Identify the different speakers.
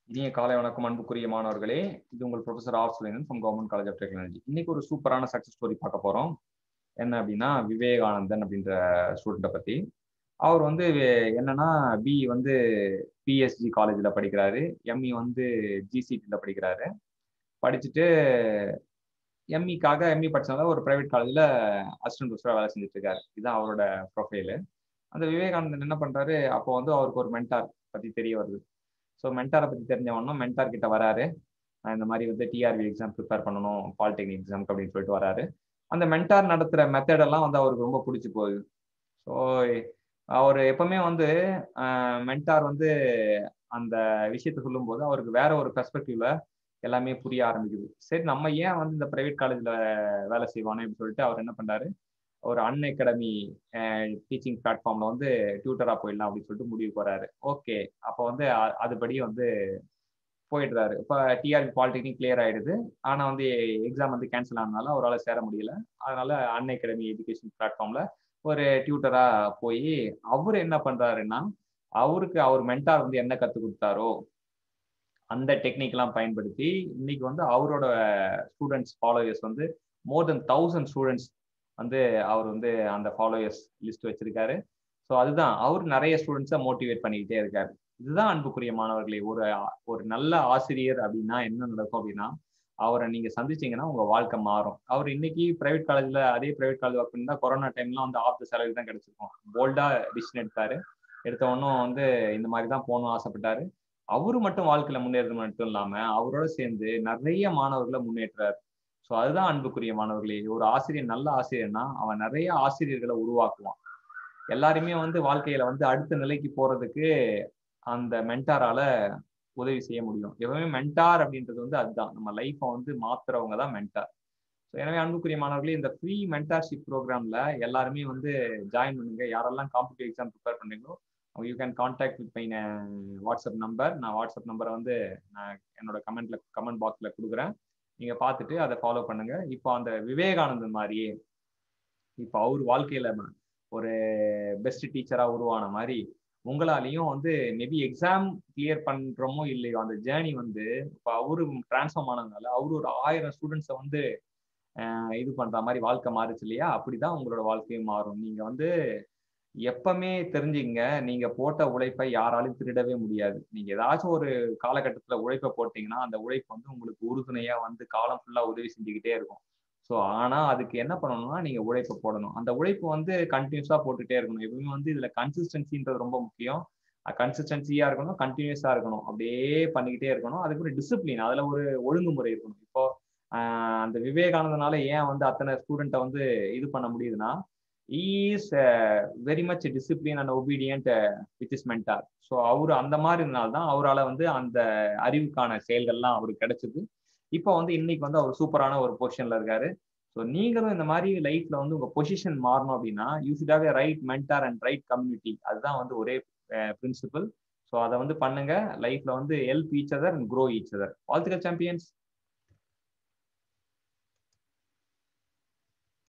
Speaker 1: இனிய காலை வணக்கம் அன்புக்குரிய மாணவர்களே இது உங்கள் ப்ரொஃபசர் ஆர் சுலேனன் from government college of technology இன்னைக்கு ஒரு சூப்பரான சக்சஸ் ஸ்டோரி பார்க்க போறோம் என்ன அப்படின்னா விவேகானந்தன் அப்படின்ற ஸ்டூடெண்ட்டை பத்தி அவர் வந்து என்னன்னா பி வந்து பிஎஸ்ஜி காலேஜில் படிக்கிறாரு எம்இ வந்து ஜிசிடியில் படிக்கிறாரு படிச்சுட்டு எம்இக்காக எம்இ படிச்சனால ஒரு ப்ரைவேட் காலேஜில் அசிஸ்டன்ட் ப்ரொஃபஸராக வேலை செஞ்சுட்டு இருக்காரு இதுதான் அவரோட ப்ரொஃபைலு அந்த விவேகானந்தன் என்ன பண்றாரு அப்போ வந்து அவருக்கு ஒரு மென்டார் பத்தி தெரிய வருது ஸோ மென்டாரை பத்தி தெரிஞ்சவனும் மென்டார் கிட்ட வராரு நான் இந்த மாதிரி வந்து டிஆர்பி எக்ஸாம் ப்ரிப்பேர் பண்ணணும் பாலிடெக்னிக் எக்ஸாம்க்கு அப்படின்னு சொல்லிட்டு வராரு அந்த மென்டார் நடத்துகிற மெத்தடெல்லாம் வந்து அவருக்கு ரொம்ப பிடிச்சி போகுது ஸோ அவர் எப்பவுமே வந்து மென்டார் வந்து அந்த விஷயத்த சொல்லும்போது அவருக்கு வேற ஒரு பெர்ஸ்பெக்டிவ்ல எல்லாமே புரிய ஆரம்பிக்குது சரி நம்ம ஏன் வந்து இந்த பிரைவேட் காலேஜ்ல வேலை செய்வானே அப்படின்னு சொல்லிட்டு அவர் என்ன பண்றாரு ஒரு அன் அகாடமி டீச்சிங் பிளாட்ஃபார்ம்ல வந்து டியூட்டரா போயிடலாம் அப்படின்னு சொல்லிட்டு முடிவு போறாரு ஓகே அப்போ வந்து அதுபடி வந்து போயிடுறாரு இப்போ டிஆர்பி பாலிடெக்னிக் கிளியர் ஆயிடுது ஆனா வந்து எக்ஸாம் வந்து கேன்சல் ஆனதுனால அவரால் சேர முடியல அதனால அன் அகாடமி எஜுகேஷன் பிளாட்ஃபார்ம்ல ஒரு டியூட்டரா போய் அவர் என்ன பண்றாருன்னா அவருக்கு அவர் மென்டார் வந்து என்ன கற்றுக் கொடுத்தாரோ அந்த டெக்னிக்லாம் பயன்படுத்தி இன்னைக்கு வந்து அவரோட ஸ்டூடெண்ட்ஸ் ஃபாலோயர்ஸ் வந்து மோர் தென் தௌசண்ட் ஸ்டூடெண்ட்ஸ் வந்து அவர் வந்து அந்த ஃபாலோயர்ஸ் லிஸ்ட் வச்சிருக்காரு ஸோ அதுதான் அவர் நிறைய ஸ்டூடெண்ட்ஸை மோட்டிவேட் பண்ணிக்கிட்டே இருக்காரு இதுதான் அன்புக்குரிய மாணவர்களே ஒரு ஒரு நல்ல ஆசிரியர் அப்படின்னா என்ன நடக்கும் அப்படின்னா அவரை நீங்க சந்திச்சீங்கன்னா உங்க வாழ்க்கை மாறும் அவர் இன்னைக்கு பிரைவேட் காலேஜ்ல அதே பிரைவேட் காலேஜ் ஒர்க் பண்ணா கொரோனா டைம்லாம் வந்து ஆஃப் த சேலரி தான் கிடைச்சிருக்கும் போல்டா டிசிஷன் எடுத்தாரு எடுத்த ஒன்றும் வந்து இந்த மாதிரி தான் போகணும்னு ஆசைப்பட்டாரு அவரு மட்டும் வாழ்க்கையில முன்னேறது மட்டும் இல்லாம அவரோட சேர்ந்து நிறைய மாணவர்களை முன்னேற்றாரு ஸோ அதுதான் அன்புக்குரிய மாணவர்களே ஒரு ஆசிரியர் நல்ல ஆசிரியர்னா அவன் நிறைய ஆசிரியர்களை உருவாக்குவான் எல்லாருமே வந்து வாழ்க்கையில வந்து அடுத்த நிலைக்கு போறதுக்கு அந்த மென்டாரால உதவி செய்ய முடியும் எப்பவுமே மென்டார் அப்படின்றது வந்து அதுதான் நம்ம லைஃப்பை வந்து மாத்துறவங்க தான் மென்டார் ஸோ எனவே அன்புக்குரிய மாணவர்களே இந்த ஃப்ரீ மென்டார்ஷிப் ப்ரோக்ராம்ல எல்லாருமே வந்து ஜாயின் பண்ணுங்க யாரெல்லாம் காம்படிட்டிவ் எக்ஸாம் ப்ரிப்பேர் பண்ணீங்களோ you can contact with my WhatsApp number நான் வாட்ஸ்அப் நம்பரை வந்து நான் என்னோட கமெண்ட்ல கமெண்ட் பாக்ஸ்ல கொடுக்குறேன் நீங்க பார்த்துட்டு அதை ஃபாலோ பண்ணுங்க இப்போ அந்த விவேகானந்தன் மாதிரியே இப்போ அவர் வாழ்க்கையில ஒரு பெஸ்ட் டீச்சரா உருவான மாதிரி உங்களாலையும் வந்து மேபி எக்ஸாம் கிளியர் பண்றோமோ இல்லையோ அந்த ஜேர்னி வந்து இப்போ அவரு டிரான்ஸ்ஃபார்ம் ஆனதுனால அவரு ஒரு ஆயிரம் ஸ்டூடெண்ட்ஸை வந்து இது பண்ற மாதிரி வாழ்க்கை மாறுச்சு இல்லையா அப்படிதான் உங்களோட வாழ்க்கையும் மாறும் நீங்க வந்து எப்பவுமே தெரிஞ்சுங்க நீங்க போட்ட உழைப்பை யாராலும் திருடவே முடியாது நீங்க ஏதாச்சும் ஒரு காலகட்டத்துல உழைப்பை போட்டீங்கன்னா அந்த உழைப்பு வந்து உங்களுக்கு உறுதுணையா வந்து காலம் ஃபுல்லா உதவி செஞ்சுக்கிட்டே இருக்கும் ஸோ ஆனா அதுக்கு என்ன பண்ணணும்னா நீங்க உழைப்பை போடணும் அந்த உழைப்பு வந்து கண்டினியூஸா போட்டுட்டே இருக்கணும் எப்பவுமே வந்து இதுல கன்சிஸ்டன்சின்றது ரொம்ப முக்கியம் கன்சிஸ்டன்சியா இருக்கணும் கண்டினியூஸா இருக்கணும் அப்படியே பண்ணிக்கிட்டே இருக்கணும் அதுக்கு ஒரு டிசிப்ளின் அதுல ஒரு ஒழுங்குமுறை இருக்கணும் இப்போ அந்த விவேகானந்தனால ஏன் வந்து அத்தனை ஸ்டூடெண்ட்டை வந்து இது பண்ண முடியுதுன்னா is very much discipline and obedient with is mentor so அவர் அந்த மாதிரி இருந்தால்தான் அவரால் வந்து அந்த அறிவுக்கான செயல்கள்லாம் அவருக்கு கிடைச்சது இப்போ வந்து இன்னைக்கு வந்து அவர் சூப்பரான ஒரு பொசிஷன்ல இருக்காரு ஸோ நீங்களும் இந்த மாதிரி லைஃப்ல வந்து உங்க பொசிஷன் மாறணும் அப்படின்னா you should have right mentor and right community அதுதான் வந்து ஒரே பிரின்சிபல் ஸோ அதை வந்து பண்ணுங்க லைஃப்ல வந்து help each other and grow each other வாழ்த்துக்கள் சாம்பியன்ஸ்